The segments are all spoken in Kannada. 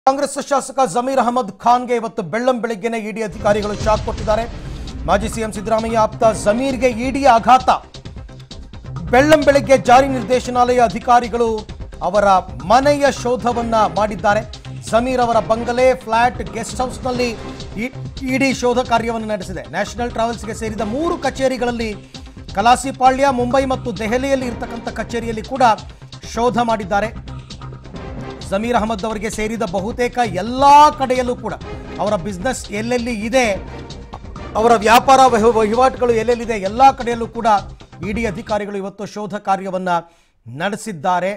ಕಾಂಗ್ರೆಸ್ ಶಾಸಕ ಜಮೀರ್ ಅಹಮದ್ ಖಾನ್ಗೆ ಇವತ್ತು ಬೆಳ್ಳಂ ಬೆಳಿಗ್ಗೆನೆ ಇಡಿ ಅಧಿಕಾರಿಗಳು ಶಾಕ್ ಕೊಟ್ಟಿದ್ದಾರೆ ಮಾಜಿ ಸಿಎಂ ಸಿದ್ದರಾಮಯ್ಯ ಆಪ್ತ ಜಮೀರ್ಗೆ ಇಡಿ ಆಘಾತ ಬೆಳ್ಳಂ ಬೆಳಿಗ್ಗೆ ಜಾರಿ ನಿರ್ದೇಶನಾಲಯ ಅಧಿಕಾರಿಗಳು ಅವರ ಮನೆಯ ಶೋಧವನ್ನ ಮಾಡಿದ್ದಾರೆ ಜಮೀರ್ ಅವರ ಬಂಗಲೆ ಫ್ಲಾಟ್ ಗೆಸ್ಟ್ ಹೌಸ್ನಲ್ಲಿ ಇಡಿ ಶೋಧ ಕಾರ್ಯವನ್ನು ನಡೆಸಿದೆ ನ್ಯಾಷನಲ್ ಟ್ರಾವೆಲ್ಸ್ಗೆ ಸೇರಿದ ಮೂರು ಕಚೇರಿಗಳಲ್ಲಿ ಕಲಾಸಿಪಾಳ್ಯ ಮುಂಬೈ ಮತ್ತು ದೆಹಲಿಯಲ್ಲಿ ಇರತಕ್ಕಂಥ ಕಚೇರಿಯಲ್ಲಿ ಕೂಡ ಶೋಧ ಮಾಡಿದ್ದಾರೆ ಜಮೀರ್ ಅಹಮದ್ ಅವರಿಗೆ ಸೇರಿದ ಬಹುತೇಕ ಎಲ್ಲ ಕಡೆಯಲ್ಲೂ ಕೂಡ ಅವರ ಬಿಸ್ನೆಸ್ ಎಲ್ಲೆಲ್ಲಿ ಇದೆ ಅವರ ವ್ಯಾಪಾರ ವಹಿವ- ವಹಿವಾಟುಗಳು ಎಲ್ಲೆಲ್ಲಿದೆ ಎಲ್ಲ ಕಡೆಯಲ್ಲೂ ಕೂಡ ಇಡಿ ಅಧಿಕಾರಿಗಳು ಇವತ್ತು ಶೋಧ ಕಾರ್ಯವನ್ನ ನಡೆಸಿದ್ದಾರೆ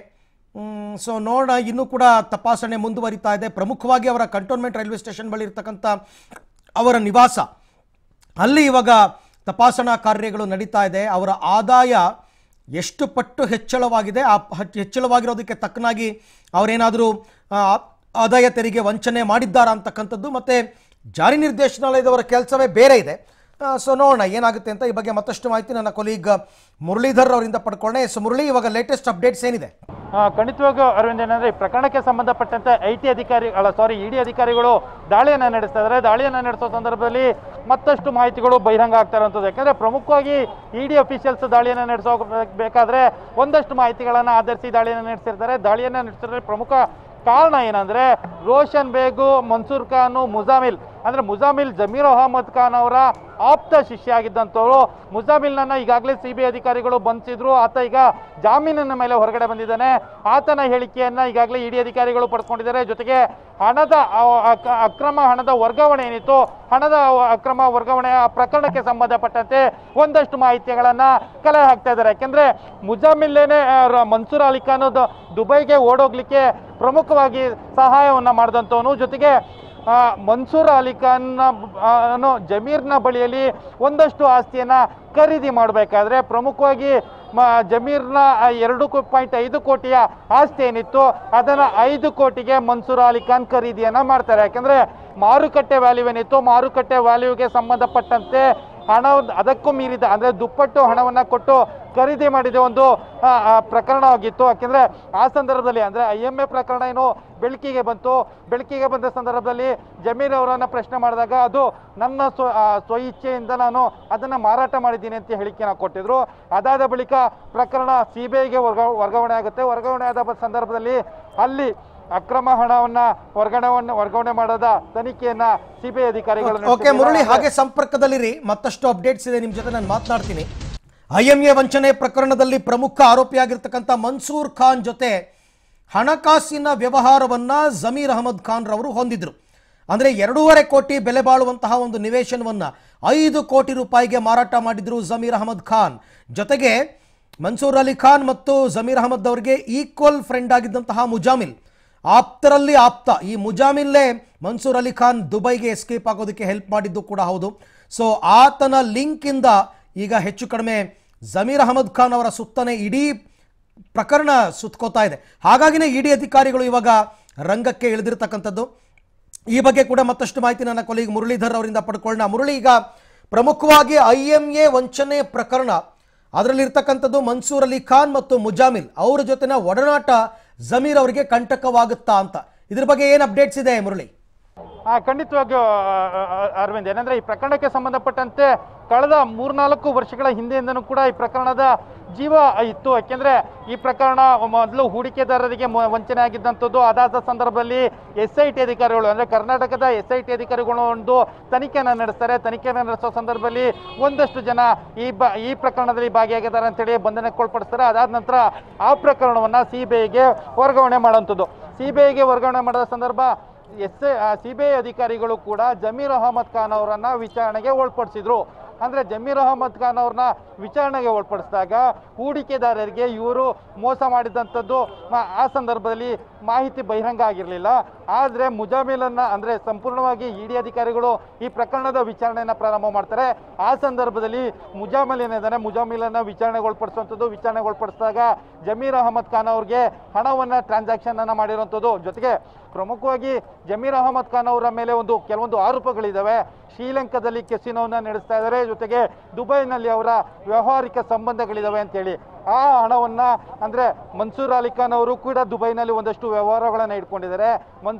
ಸೊ ನೋಡೋಣ ಇನ್ನೂ ಕೂಡ ತಪಾಸಣೆ ಮುಂದುವರಿತಾ ಇದೆ ಪ್ರಮುಖವಾಗಿ ಅವರ ಕಂಟೋನ್ಮೆಂಟ್ ರೈಲ್ವೆ ಸ್ಟೇಷನ್ ಬಳಿ ಇರ್ತಕ್ಕಂಥ ಅವರ ನಿವಾಸ ಅಲ್ಲಿ ಇವಾಗ ತಪಾಸಣಾ ಕಾರ್ಯಗಳು ನಡೀತಾ ಇದೆ ಅವರ ಆದಾಯ ಎಷ್ಟು ಪಟ್ಟು ಹೆಚ್ಚಳವಾಗಿದೆ ಆ ಹ- ಹೆಚ್ಚಳವಾಗಿರೋದಕ್ಕೆ ತಕ್ಕನಾಗಿ ಅವರೇನಾದರೂ ಆದಾಯ ತೆರಿಗೆ ವಂಚನೆ ಮಾಡಿದ್ದಾರಾ ಅಂತಕ್ಕಂಥದ್ದು ಮತ್ತು ಜಾರಿ ನಿರ್ದೇಶನಾಲಯದವರ ಕೆಲಸವೇ ಬೇರೆ ಇದೆ ಸೊ ನೋಡೋಣ ಏನಾಗುತ್ತೆ ಅಂತ ಈ ಬಗ್ಗೆ ಮತ್ತಷ್ಟು ಮಾಹಿತಿ ನನ್ನ ಕೊಲೀಗ್ ಮುರಳೀಧರ್ ಅವರಿಂದ ಪಡ್ಕೊಂಡೆ ಸೊ ಮುರಳಿ ಇವಾಗ ಲೇಟೆಸ್ಟ್ ಅಪ್ಡೇಟ್ಸ್ ಏನಿದೆ ಆ, ಖಂಡಿತವಾಗಿಯೂ ಅರವಿಂದ್ ಏನಂದ್ರೆ ಈ ಪ್ರಕರಣಕ್ಕೆ ಸಂಬಂಧಪಟ್ಟಂತೆ ಐ ಟಿ ಅಧಿಕಾರಿ ಅಲ್ಲ ಸಾರಿ ಇ ಡಿ ಅಧಿಕಾರಿಗಳು ದಾಳಿಯನ್ನು ನಡೆಸ್ತಾ ಇದ್ದಾರೆ ದಾಳಿಯನ್ನು ನಡೆಸೋ ಸಂದರ್ಭದಲ್ಲಿ ಮತ್ತಷ್ಟು ಮಾಹಿತಿಗಳು ಬಹಿರಂಗ ಆಗ್ತಾ ಇರುವಂಥದ್ದು ಯಾಕಂದ್ರೆ ಪ್ರಮುಖವಾಗಿ ಇ ಡಿ ಅಫಿಷಿಯಲ್ಸ್ ದಾಳಿಯನ್ನು ನಡೆಸೋ ಬೇಕಾದ್ರೆ ಒಂದಷ್ಟು ಮಾಹಿತಿಗಳನ್ನು ಆಧರಿಸಿ ದಾಳಿಯನ್ನು ನಡೆಸಿರ್ತಾರೆ ದಾಳಿಯನ್ನು ನಡೆಸಿದ್ರೆ ಪ್ರಮುಖ ಕಾರಣ ಏನಂದ್ರೆ ರೋಷನ್ ಬೇಗು ಮನ್ಸೂರ್ ಖಾನು ಮುಜಾಮಿಲ್ ಅಂದ್ರೆ ಮುಜಾಮಿಲ್ ಜಮೀರ್ ಅಹಮದ್ ಖಾನ್ ಅವರ ಆಪ್ತ ಶಿಷ್ಯ ಆಗಿದ್ದಂಥವ್ರು ಮುಜಾಮಿಲ್ನನ್ನ ಈಗಾಗಲೇ ಸಿ ಬಿ ಅಧಿಕಾರಿಗಳು ಬಂಧಿಸಿದ್ರು ಆತ ಈಗ ಜಾಮೀನಿನ ಮೇಲೆ ಹೊರಗಡೆ ಬಂದಿದ್ದಾನೆ ಆತನ ಹೇಳಿಕೆಯನ್ನ ಈಗಾಗಲೇ ಇಡಿ ಅಧಿಕಾರಿಗಳು ಪಡ್ಕೊಂಡಿದ್ದಾರೆ ಜೊತೆಗೆ ಹಣದ ಅ- ಅಕ್- ಅಕ್ರಮ ಹಣದ ವರ್ಗಾವಣೆ ಏನಿತ್ತು ಹಣದ ಅಕ್ರಮ ವರ್ಗಾವಣೆಯ ಪ್ರಕರಣಕ್ಕೆ ಸಂಬಂಧಪಟ್ಟಂತೆ ಒಂದಷ್ಟು ಮಾಹಿತಿಗಳನ್ನ ಕಲೆ ಹಾಕ್ತಾ ಇದ್ದಾರೆ ಯಾಕೆಂದ್ರೆ ಮುಜಾಮಿಲ್ಲೇನೆ ಆ, ರ- ಮನ್ಸೂರ್ ಅಲಿ ಖಾನ್ ದು- ದುಬೈಗೆ ಓಡೋಗ್ಲಿಕ್ಕೆ ಪ್ರಮುಖವಾಗಿ ಸಹಾಯವನ್ನ ಮಾಡಿದಂಥವನು ಜೊತೆಗೆ ಆ, ಮನ್ಸೂರ್ ಅಲಿ ಖಾನ್ ಅನ್ನೋ ಜಮೀರ್ನ ಬಳಿಯಲ್ಲಿ ಒಂದಷ್ಟು ಆಸ್ತಿಯನ್ನ ಖರೀದಿ ಮಾಡಬೇಕಾದ್ರೆ ಪ್ರಮುಖವಾಗಿ ಮ ಜಮೀರ್ನ ಆ ಎರಡು ಪಾಯಿಂಟ್ ಐದು ಕೋಟಿಯ ಆಸ್ತಿ ಏನಿತ್ತು ಅದನ್ನ ಐದು ಕೋಟಿಗೆ ಮನ್ಸೂರ್ ಅಲಿ ಖಾನ್ ಖರೀದಿಯನ್ನ ಮಾಡ್ತಾರೆ ಯಾಕಂದ್ರೆ ಮಾರುಕಟ್ಟೆ ವ್ಯಾಲ್ಯೂ ಏನಿತ್ತು ಮಾರುಕಟ್ಟೆ ವ್ಯಾಲ್ಯೂಗೆ ಸಂಬಂಧಪಟ್ಟಂತೆ ಹಣ ಅದಕ್ಕೂ ಮೀರಿದ ಅಂದ್ರೆ ದುಪ್ಪಟ್ಟು ಹಣವನ್ನ ಕೊಟ್ಟು ಖರೀದಿ ಮಾಡಿದ ಒಂದು ಆ, ಆ, ಪ್ರಕರಣವಾಗಿತ್ತು ಯಾಕೆಂದ್ರೆ ಆ ಸಂದರ್ಭದಲ್ಲಿ ಅಂದ್ರೆ ಐ ಎಂ ಎ ಪ್ರಕರಣ ಏನು ಬೆಳಕಿಗೆ ಬಂತು ಬೆಳಕಿಗೆ ಬಂದ ಸಂದರ್ಭದಲ್ಲಿ ಜಮೀರ್ ಅವರನ್ನ ಪ್ರಶ್ನೆ ಮಾಡಿದಾಗ ಅದು ನನ್ನ ಸ್ವ ಆ, ಸ್ವಇಚ್ಛೆಯಿಂದ ನಾನು ಅದನ್ನ ಮಾರಾಟ ಮಾಡಿದ್ದೀನಿ ಅಂತ ಹೇಳಿಕೆನ ಕೊಟ್ಟಿದ್ರು ಅದಾದ ಬಳಿಕ ಪ್ರಕರಣ ಸಿ ಬಿ ಐಗೆ ವರ್ಗ ವರ್ಗಾವಣೆ ಆಗುತ್ತೆ ವರ್ಗಾವಣೆ ಆದ ಬ- ಸಂದರ್ಭದಲ್ಲಿ ಅಲ್ಲಿ ಅಕ್ರಮ ಹಣವನ್ನ ವರ್ಗಾವಣೆ ವರ್ಗಾವಣೆ ಮಾಡದ ತನಿಖೆಯನ್ನ ಸಿಬಿಐ ಅಧಿಕಾರಿಗಳು ಓಕೆ ನಡೆಸಿದ್ದಾರೆ. ಮುರಳಿ ಹಾಗೆ ಸಂಪರ್ಕದಲ್ಲಿರಿ ಮತ್ತಷ್ಟು ಅಪ್ಡೇಟ್ಸ್ ಇದೆ ನಿಮ್ಮ ಜೊತೆ ನಾನು ಮಾತನಾಡ್ತೀನಿ ಐ ಎಂ ಎ ವಂಚನೆ ಪ್ರಕರಣದಲ್ಲಿ ಪ್ರಮುಖ ಆರೋಪಿಯಾಗಿರ್ತಕ್ಕಂಥ ಮನ್ಸೂರ್ ಖಾನ್ ಜೊತೆ ಹಣಕಾಸಿನ ವ್ಯವಹಾರವನ್ನ ಜಮೀರ್ ಅಹಮದ್ ಖಾನ್ ರವರು ಹೊಂದಿದ್ರು ಅಂದ್ರೆ ಎರಡೂವರೆ ಕೋಟಿ ಬೆಲೆ ಬಾಳುವಂತಹ ಒಂದು ನಿವೇಶನವನ್ನ ಐದು ಕೋಟಿ ರೂಪಾಯಿಗೆ ಮಾರಾಟ ಮಾಡಿದ್ರು ಜಮೀರ್ ಅಹಮದ್ ಖಾನ್ ಜೊತೆಗೆ ಮನ್ಸೂರ್ ಅಲಿ ಖಾನ್ ಮತ್ತು ಜಮೀರ್ ಅಹಮದ್ ಅವರಿಗೆ ಈಕ್ವಲ್ ಫ್ರೆಂಡ್ ಆಗಿದ್ದಂತಹ ಮುಜಾಮಿಲ್ ಆಪ್ತರಲ್ಲಿ ಆಪ್ತ ಈ ಮುಜಾಮಿಲ್ಲೇ ಮನ್ಸೂರ್ ಅಲಿ ಖಾನ್ ದುಬೈಗೆ ಎಸ್ಕೇಪ್ ಆಗೋದಕ್ಕೆ ಹೆಲ್ಪ್ ಮಾಡಿದ್ದು ಕೂಡ ಹೌದು ಸೊ ಆತನ ಲಿಂಕಿಂದ ಈಗ ಹೆಚ್ಚು ಕಡಿಮೆ ಜಮೀರ್ ಅಹಮದ್ ಖಾನ್ ಅವರ ಸುತ್ತನೇ ಇಡೀ ಪ್ರಕರಣ ಸುತ್ಕೋತಾ ಇದೆ ಹಾಗಾಗಿನೇ ಇಡಿ ಅಧಿಕಾರಿಗಳು ಇವಾಗ ರಂಗಕ್ಕೆ ಇಳಿದಿರ್ತಕ್ಕಂಥದ್ದು ಈ ಬಗ್ಗೆ ಕೂಡ ಮತ್ತಷ್ಟು ಮಾಹಿತಿ ನನ್ನ ಕೊಲೀಗ್ ಮುರಳೀಧರ್ ಅವರಿಂದ ಪಡ್ಕೊಳ್ಳೋಣ ಮುರಳಿ ಈಗ ಪ್ರಮುಖವಾಗಿ ಐ ಎಂ ಎ ವಂಚನೆ ಪ್ರಕರಣ ಅದರಲ್ಲಿರ್ತಕ್ಕಂಥದ್ದು ಮನ್ಸೂರ್ ಅಲಿ ಖಾನ್ ಮತ್ತು ಮುಜಾಮಿಲ್ ಅವರ ಜೊತೆನ ಒಡನಾಟ ಜಮೀರ್ ಅವರಿಗೆ ಕಂಟಕವಾಗುತ್ತಾ ಅಂತ ಇದ್ರ ಬಗ್ಗೆ ಏನು ಅಪ್ಡೇಟ್ಸ್ ಇದೆ ಮುರಳಿ ಆ, ಖಂಡಿತವಾಗಿಯೂ ಆ, ಆ, ಅರವಿಂದ್ ಏನಂದ್ರೆ ಈ ಪ್ರಕರಣಕ್ಕೆ ಸಂಬಂಧಪಟ್ಟಂತೆ ಕಳೆದ ಮೂರ್ನಾಲ್ಕು ವರ್ಷಗಳ ಹಿಂದೆಯಿಂದನೂ ಕೂಡ ಈ ಪ್ರಕರಣದ ಜೀವ ಇತ್ತು ಯಾಕೆಂದ್ರೆ ಈ ಪ್ರಕರಣ ಮೊದಲು ಹೂಡಿಕೆದಾರರಿಗೆ ಮೊ- ವಂಚನೆ ಆಗಿದ್ದಂಥದ್ದು ಅದಾದ ಸಂದರ್ಭದಲ್ಲಿ ಎಸ್ ಐ ಟಿ ಅಧಿಕಾರಿಗಳು ಅಂದ್ರೆ ಕರ್ನಾಟಕದ ಎಸ್ ಐ ಟಿ ಅಧಿಕಾರಿಗಳು ಒಂದು ತನಿಖೆಯನ್ನು ನಡೆಸ್ತಾರೆ ತನಿಖೆಯನ್ನು ನಡೆಸೋ ಸಂದರ್ಭದಲ್ಲಿ ಒಂದಷ್ಟು ಜನ ಈ ಬ ಈ ಪ್ರಕರಣದಲ್ಲಿ ಭಾಗಿಯಾಗಿದ್ದಾರೆ ಅಂತೇಳಿ ಬಂಧನಕ್ಕೊಳ್ಪಡಿಸ್ತಾರೆ ಅದಾದ ನಂತರ ಆ ಪ್ರಕರಣವನ್ನ ಸಿ ಬಿ ಐಗೆ ವರ್ಗಾವಣೆ ಮಾಡೋಂಥದ್ದು ಸಿ ಬಿ ಐಗೆ ವರ್ಗಾವಣೆ ಮಾಡಿದ ಸಂದರ್ಭ ಎಸ್ ಸಿ ಬಿ ಐ ಅಧಿಕಾರಿಗಳು ಕೂಡ ಜಮೀರ್ ಅಹಮದ್ ಖಾನ್ ಅವರನ್ನ ವಿಚಾರಣೆಗೆ ಒಳಪಡಿಸಿದ್ರು ಅಂದ್ರೆ ಜಮೀರ್ ಅಹಮದ್ ಖಾನ್ ಅವ್ರನ್ನ ವಿಚಾರಣೆಗೆ ಒಳಪಡಿಸಿದಾಗ ಹೂಡಿಕೆದಾರರಿಗೆ ಇವರು ಮೋಸ ಮಾಡಿದಂಥದ್ದು ಮ- ಆ ಸಂದರ್ಭದಲ್ಲಿ ಮಾಹಿತಿ ಬಹಿರಂಗ ಆಗಿರಲಿಲ್ಲ ಆದರೆ ಮುಜಾಮಿಲನ್ನ ಅಂದ್ರೆ ಸಂಪೂರ್ಣವಾಗಿ ಇಡಿ ಅಧಿಕಾರಿಗಳು ಈ ಪ್ರಕರಣದ ವಿಚಾರಣೆಯನ್ನ ಪ್ರಾರಂಭ ಮಾಡ್ತಾರೆ ಆ ಸಂದರ್ಭದಲ್ಲಿ ಮುಜಾಮಿಲ್ ಏನಿದ್ದಾನೆ ಮುಜಾಮಿಲನ್ನ ವಿಚಾರಣೆಗೊಳಪಡಿಸುವಂಥದ್ದು ವಿಚಾರಣೆಗೊಳಪಡಿಸಿದಾಗ ಜಮೀರ್ ಅಹಮದ್ ಖಾನ್ ಅವ್ರಿಗೆ ಹಣವನ್ನ ಟ್ರಾನ್ಸಾಕ್ಷನ್ ಅನ್ನ ಮಾಡಿರುವಂಥದ್ದು ಜೊತೆಗೆ ಪ್ರಮುಖವಾಗಿ ಜಮೀರ್ ಅಹಮದ್ ಖಾನ್ ಅವರ ಮೇಲೆ ಒಂದು ಕೆಲವೊಂದು ಆರೋಪಗಳಿದ್ದಾವೆ ಶ್ರೀಲಂಕಾದಲ್ಲಿ ಕೆಸಿನೋವನ್ನ ನಡೆಸ್ತಾ ಇದ್ದಾರೆ ಜೊತೆಗೆ ದುಬೈನಲ್ಲಿ ಅವರ ವ್ಯಾವಹಾರಿಕ ಸಂಬಂಧಗಳಿದಾವೆ ಅಂತೇಳಿ ಆ ಹಣವನ್ನ ಅಂದ್ರೆ ಮನ್ಸೂರ್ ಅಲಿ ಖಾನ್ ಅವರು ಕೂಡ ದುಬೈನಲ್ಲಿ ಒಂದಷ್ಟು ವ್ಯವಹಾರಗಳನ್ನ ಇಟ್ಕೊಂಡಿದ್ದಾರೆ ಮನ್ಸೂರ್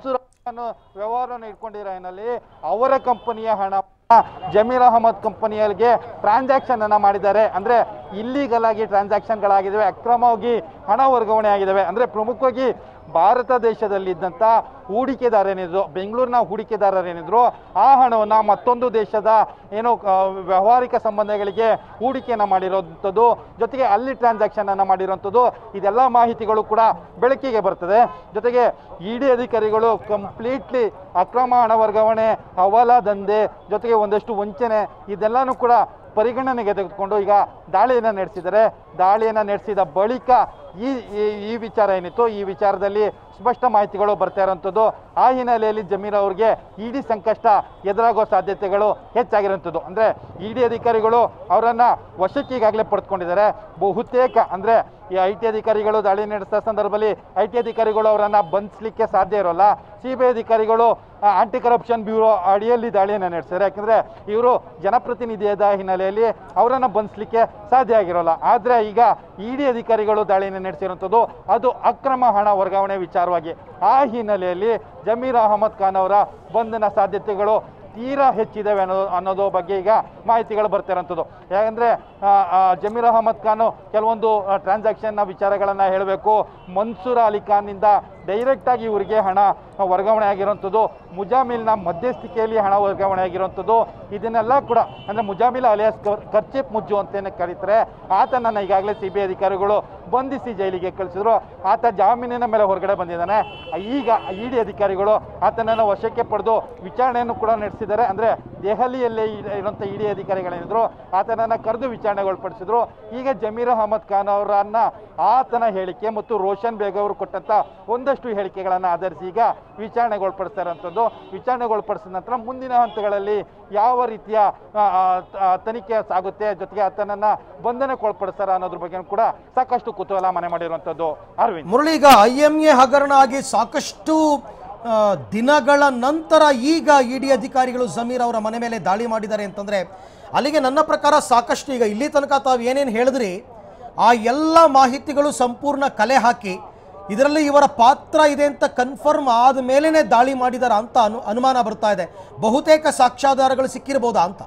ಅನ್ನೋ ವ್ಯವಹಾರವನ್ನು ಇಟ್ಕೊಂಡಿರೋ ಹಿನ್ನೆಲೆಯಲ್ಲಿ ಅವರ ಕಂಪನಿಯ ಹಣ ಜಮೀರ್ ಅಹಮದ್ ಕಂಪನಿಯಲ್ಲಿಗೆ ಟ್ರಾನ್ಸಾಕ್ಷನ್ ಅನ್ನ ಮಾಡಿದ್ದಾರೆ ಅಂದ್ರೆ ಇಲ್ಲಿಗಲ್ ಆಗಿ ಟ್ರಾನ್ಸಾಕ್ಷನ್ಗಳಾಗಿದ್ದಾವೆ ಅಕ್ರಮವಾಗಿ ಹಣ ವರ್ಗಾವಣೆ ಆಗಿದ್ದಾವೆ ಅಂದ್ರೆ ಪ್ರಮುಖವಾಗಿ ಭಾರತ ದೇಶದಲ್ಲಿದ್ದಂಥ ಹೂಡಿಕೆದಾರರೇನಿದ್ರು ಬೆಂಗಳೂರಿನ ಹೂಡಿಕೆದಾರರೇನಿದ್ರು ಆ ಹಣವನ್ನ ಮತ್ತೊಂದು ದೇಶದ ಏನೋ ಆ, ವ್ಯಾವಹಾರಿಕ ಸಂಬಂಧಗಳಿಗೆ ಹೂಡಿಕೆಯನ್ನ ಮಾಡಿರೋಂಥದ್ದು ಜೊತೆಗೆ ಅಲ್ಲಿ ಟ್ರಾನ್ಸಾಕ್ಷನ್ ಅನ್ನ ಮಾಡಿರೋಂಥದ್ದು ಇದೆಲ್ಲ ಮಾಹಿತಿಗಳು ಕೂಡ ಬೆಳಕಿಗೆ ಬರ್ತದೆ ಜೊತೆಗೆ ಇಡಿ ಅಧಿಕಾರಿಗಳು ಕಂಪ್ಲೀಟ್ಲಿ ಅಕ್ರಮ ಹಣ ವರ್ಗಾವಣೆ ಹವಾಲಾ ದಂಧೆ ಜೊತೆಗೆ ಒಂದಷ್ಟು ವಂಚನೆ ಇದೆಲ್ಲಾನು ಕೂಡ ಪರಿಗಣನೆಗೆ ತೆಗೆದುಕೊಂಡು ಈಗ ದಾಳಿಯನ್ನು ನಡೆಸಿದ್ದಾರೆ ದಾಳಿಯನ್ನು ನಡೆಸಿದ ಬಳಿಕ ಈ ಈ- ಈ ವಿಚಾರ ಏನಿತ್ತು ಈ ವಿಚಾರದಲ್ಲಿ ಸ್ಪಷ್ಟ ಮಾಹಿತಿಗಳು ಬರ್ತಾ ಇರೋಂಥದ್ದು ಆ ಹಿನ್ನೆಲೆಯಲ್ಲಿ ಜಮೀರ್ ಅವ್ರಿಗೆ ಇಡಿ ಸಂಕಷ್ಟ ಎದುರಾಗೋ ಸಾಧ್ಯತೆಗಳು ಹೆಚ್ಚಾಗಿರೋಂಥದ್ದು ಅಂದ್ರೆ ಇಡಿ ಅಧಿಕಾರಿಗಳು ಅವರನ್ನ ವಶಕ್ಕೆ ಈಗಾಗಲೇ ಪಡೆದುಕೊಂಡಿದ್ದಾರೆ ಬಹುತೇಕ ಅಂದ್ರೆ ಈ ಐ ಟಿ ಅಧಿಕಾರಿಗಳು ದಾಳಿ ನಡೆಸಿದ ಸಂದರ್ಭದಲ್ಲಿ ಐ ಟಿ ಅಧಿಕಾರಿಗಳು ಅವರನ್ನ ಬಂಧಿಸಲಿಕ್ಕೆ ಸಾಧ್ಯ ಇರೋಲ್ಲ ಸಿ ಬಿ ಐ ಅಧಿಕಾರಿಗಳು ಆಂಟಿ ಕರಪ್ಷನ್ ಬ್ಯೂರೋ ಅಡಿಯಲ್ಲಿ ದಾಳಿಯನ್ನು ನಡೆಸಿದ್ದಾರೆ ಯಾಕಂದ್ರೆ ಇವರು ಜನಪ್ರತಿನಿಧಿಯಾದ ಹಿನ್ನೆಲೆಯಲ್ಲಿ ಅವರನ್ನ ಬಂಧಿಸಲಿಕ್ಕೆ ಸಾಧ್ಯ ಆಗಿರೋಲ್ಲ ಆದ್ರೆ ಈಗ ಇಡಿ ಅಧಿಕಾರಿಗಳು ದಾಳಿಯನ್ನು ನಡೆಸಿರುವಂಥದ್ದು ಅದು ಅಕ್ರಮ ಹಣ ವರ್ಗಾವಣೆ ವಿಚಾರವಾಗಿ ಆ ಹಿನ್ನೆಲೆಯಲ್ಲಿ ಜಮೀರ್ ಅಹಮದ್ ಖಾನ್ ಅವರ ಬಂಧನ ಸಾಧ್ಯತೆಗಳು ತೀರಾ ಹೆಚ್ಚಿದ್ದಾವೆ ಅನ್ನೋ ಅನ್ನೋದು ಬಗ್ಗೆ ಈಗ ಮಾಹಿತಿಗಳು ಬರ್ತಾ ಇರೋಂಥದ್ದು ಯಾಕಂದ್ರೆ ಆ, ಆ, ಜಮೀರ್ ಅಹಮದ್ ಖಾನ್ ಕೆಲವೊಂದು ಟ್ರಾನ್ಸಾಕ್ಷನ್ನ ವಿಚಾರಗಳನ್ನ ಹೇಳಬೇಕು ಮನ್ಸೂರ್ ಅಲಿ ಖಾನ್ನಿಂದ ಡೈರೆಕ್ಟ್ ಆಗಿ ಇವರಿಗೆ ಹಣ ವರ್ಗಾವಣೆ ಆಗಿರುವಂಥದ್ದು ಮುಜಾಮಿಲ್ನ ಮಧ್ಯಸ್ಥಿಕೆಯಲ್ಲಿ ಹಣ ವರ್ಗಾವಣೆ ಆಗಿರುವಂಥದ್ದು ಇದನ್ನೆಲ್ಲ ಕೂಡ ಅಂದ್ರೆ ಮುಜಾಮಿಲ್ ಅಲಿಯಾಸ್ ಖರ್ಚಿಪ್ ಮುಜ್ಜು ಅಂತೇನೆ ಕರೀತಾರೆ ಆತನನ್ನ ಈಗಾಗಲೇ ಸಿ ಬಿ ಅಧಿಕಾರಿಗಳು ಬಂಧಿಸಿ ಜೈಲಿಗೆ ಕಳಿಸಿದ್ರು ಆತ ಜಾಮೀನಿನ ಮೇಲೆ ಹೊರಗಡೆ ಬಂದಿದ್ದಾನೆ ಈಗ ಇಡಿ ಅಧಿಕಾರಿಗಳು ಆತನನ್ನು ವಶಕ್ಕೆ ಪಡೆದು ವಿಚಾರಣೆಯನ್ನು ಕೂಡ ನಡೆಸಿದ್ದಾರೆ ಅಂದ್ರೆ ದೆಹಲಿಯಲ್ಲೇ ಇ- ಇರುವಂಥ ಇಡಿ ಅಧಿಕಾರಿಗಳೇನಿದ್ರು ಆತನನ್ನ ಕರೆದು ವಿಚಾರಣೆಗೊಳಪಡಿಸಿದ್ರು ಈಗ ಜಮೀರ್ ಅಹಮದ್ ಖಾನ್ ಅವರನ್ನ ಆತನ ಹೇಳಿಕೆ ಮತ್ತು ರೋಷನ್ ಬೇಗ್ ಅವರು ಕೊಟ್ಟಂತ ಒಂದಷ್ಟು ಹೇಳಿಕೆಗಳನ್ನು ಆಧರಿಸಿ ಈಗ ವಿಚಾರಣೆಗೊಳಪಡಿಸ್ತಾ ಇರೋಂಥದ್ದು ವಿಚಾರಣೆಗೊಳಪಡಿಸಿದ ನಂತರ ಮುಂದಿನ ಹಂತಗಳಲ್ಲಿ ಯಾವ ರೀತಿಯ ಆ, ಆ, ಆ, ತನಿಖೆ ಸಾಗುತ್ತೆ ಜೊತೆಗೆ ಆತನನ್ನ ಬಂಧನಕ್ಕೊಳಪಡಿಸ್ತಾರ ಅನ್ನೋದ್ರ ಬಗ್ಗೆ ಕೂಡ ಸಾಕಷ್ಟು ಕುತೂಹಲ ಮನೆ ಮಾಡಿರುವಂಥದ್ದು ಅರವಿಂದ್ ಮುರಳಿ ಈಗ ಐ ಎಂ ಎ ಹಗರಣ ಆಗಿ ಸಾಕಷ್ಟು ಆ, ದಿನಗಳ ನಂತರ ಈಗ ಇಡಿ ಅಧಿಕಾರಿಗಳು ಜಮೀರ್ ಅವರ ಮನೆ ಮೇಲೆ ದಾಳಿ ಮಾಡಿದ್ದಾರೆ ಅಂತಂದ್ರೆ ಅಲ್ಲಿಗೆ ನನ್ನ ಪ್ರಕಾರ ಸಾಕಷ್ಟು ಈಗ ಇಲ್ಲಿ ತನಕ ತಾವು ಏನೇನು ಹೇಳಿದ್ರಿ ಆ ಎಲ್ಲ ಮಾಹಿತಿಗಳು ಸಂಪೂರ್ಣ ಕಲೆ ಹಾಕಿ ಇದರಲ್ಲಿ ಇವರ ಪಾತ್ರ ಇದೆ ಅಂತ ಕನ್ಫರ್ಮ್ ಆದ ಮೇಲೇನೆ ದಾಳಿ ಮಾಡಿದಾರ ಅಂತ ಅನು ಅನುಮಾನ ಬರ್ತಾ ಇದೆ ಬಹುತೇಕ ಸಾಕ್ಷ್ಯಾಧಾರಗಳು ಸಿಕ್ಕಿರಬಹುದಾ ಅಂತ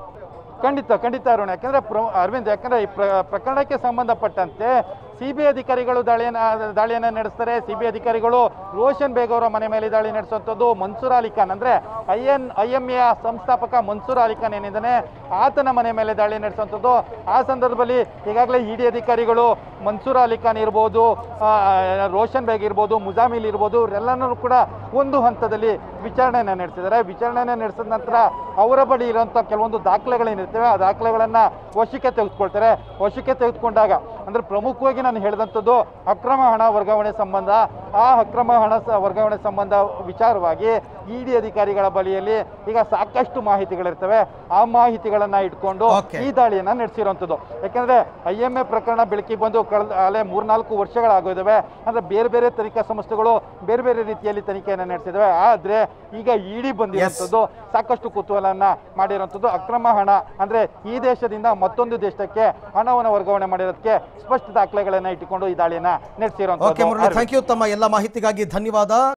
ಖಂಡಿತ ಖಂಡಿತ ಅರುಣ್ ಯಾಕಂದ್ರೆ ಪ್ರ- ಅರವಿಂದ್ ಯಾಕಂದ್ರೆ ಈ ಪ್ರ- ಪ್ರಕರಣಕ್ಕೆ ಸಂಬಂಧಪಟ್ಟಂತೆ ಸಿ ಬಿ ಅಧಿಕಾರಿಗಳು ದಾಳಿಯನ್ನ ದಾಳಿಯನ್ನ ನಡೆಸ್ತಾರೆ ಸಿ ಬಿ ಅಧಿಕಾರಿಗಳು ರೋಷನ್ ಬೇಗ್ ಅವರ ಮನೆ ಮೇಲೆ ದಾಳಿ ನಡೆಸುವಂಥದ್ದು ಮನ್ಸೂರ್ ಅಲಿ ಖಾನ್ ಅಂದ್ರೆ I N I M A ಸಂಸ್ಥಾಪಕ ಮನ್ಸೂರ್ ಅಲಿ ಖಾನ್ ಏನಿದ್ದಾನೆ ಆತನ ಮನೆ ಮೇಲೆ ದಾಳಿ ನಡೆಸುವಂಥದ್ದು ಆ ಸಂದರ್ಭದಲ್ಲಿ ಈಗಾಗಲೇ ಇಡಿ ಅಧಿಕಾರಿಗಳು ಮನ್ಸೂರ್ ಅಲಿ ಖಾನ್ ಇರ್ಬೋದು ಆ, ರೋಷನ್ ಬೇಗ್ ಇರ್ಬೋದು ಮುಜಾಮಿಲ್ ಇರ್ಬೋದು ಇವರೆಲ್ಲನೂ ಕೂಡ ಒಂದು ಹಂತದಲ್ಲಿ ವಿಚಾರಣೆಯನ್ನ ನಡೆಸಿದ್ದಾರೆ ವಿಚಾರಣೆಯನ್ನ ನಡೆಸಿದ ನಂತರ ಅವರ ಬಳಿ ಇರುವಂಥ ಕೆಲವೊಂದು ದಾಖಲೆಗಳೇನಿರ್ತವೆ ಆ ದಾಖಲೆಗಳನ್ನ ವಶಕ್ಕೆ ತೆಗೆದುಕೊಳ್ತಾರೆ ವಶಕ್ಕೆ ತೆಗೆದುಕೊಂಡಾಗ ಅಂದ್ರೆ ಪ್ರಮುಖವಾಗಿ ನಾನು ಹೇಳಿದಂಥದ್ದು ಅಕ್ರಮ ಹಣ ವರ್ಗಾವಣೆ ಸಂಬಂಧ ಆ ಅಕ್ರಮ ಹಣ ಸ- ವರ್ಗಾವಣೆ ಸಂಬಂಧ ವಿಚಾರವಾಗಿ ಇಡಿ ಅಧಿಕಾರಿಗಳ ಬಳಿಯಲ್ಲಿ ಈಗ ಸಾಕಷ್ಟು ಮಾಹಿತಿಗಳಿರ್ತವೆ ಆ ಮಾಹಿತಿಗಳನ್ನ ಇಟ್ಕೊಂಡು Okay. ಈ ದಾಳಿಯನ್ನ ನಡೆಸಿರುವಂಥದ್ದು ಯಾಕಂದ್ರೆ ಐ ಎಂ ಎ ಪ್ರಕರಣ ಬೆಳಕಿಗೆ ಬಂದು ಕಳೆದ ಅಲ್ಲೇ ಮೂರ್ನಾಲ್ಕು ವರ್ಷಗಳಾಗೋದಿವೆ ಅಂದ್ರೆ ಬೇರೆ ಬೇರೆ ತನಿಖಾ ಸಂಸ್ಥೆಗಳು ಬೇರೆ ಬೇರೆ ರೀತಿಯಲ್ಲಿ ತನಿಖೆಯನ್ನು ನಡೆಸಿದಾವೆ ಆದ್ರೆ ಈಗ ಇಡಿ ಬಂದಿರುವಂಥದ್ದು ಸಾಕಷ್ಟು ಕುತೂಹಲನ್ನ ಮಾಡಿರುವಂಥದ್ದು ಅಕ್ರಮ ಹಣ ಅಂದ್ರೆ ಈ ದೇಶದಿಂದ ಮತ್ತೊಂದು ದೇಶಕ್ಕೆ ಹಣವನ್ನು ವರ್ಗಾವಣೆ ಮಾಡಿರೋದಕ್ಕೆ ಸ್ಪಷ್ಟ ದಾಖಲೆಗಳನ್ನ ಇಟ್ಟುಕೊಂಡು ಈ ದಾಳಿಯನ್ನ ಓಕೆ ಮುರಳಿ ನಡೆಸಿರುವಂಥದ್ದು ಥ್ಯಾಂಕ್ ಯು ತಮ್ಮ ಎಲ್ಲ ಮಾಹಿತಿಗಾಗಿ ಧನ್ಯವಾದ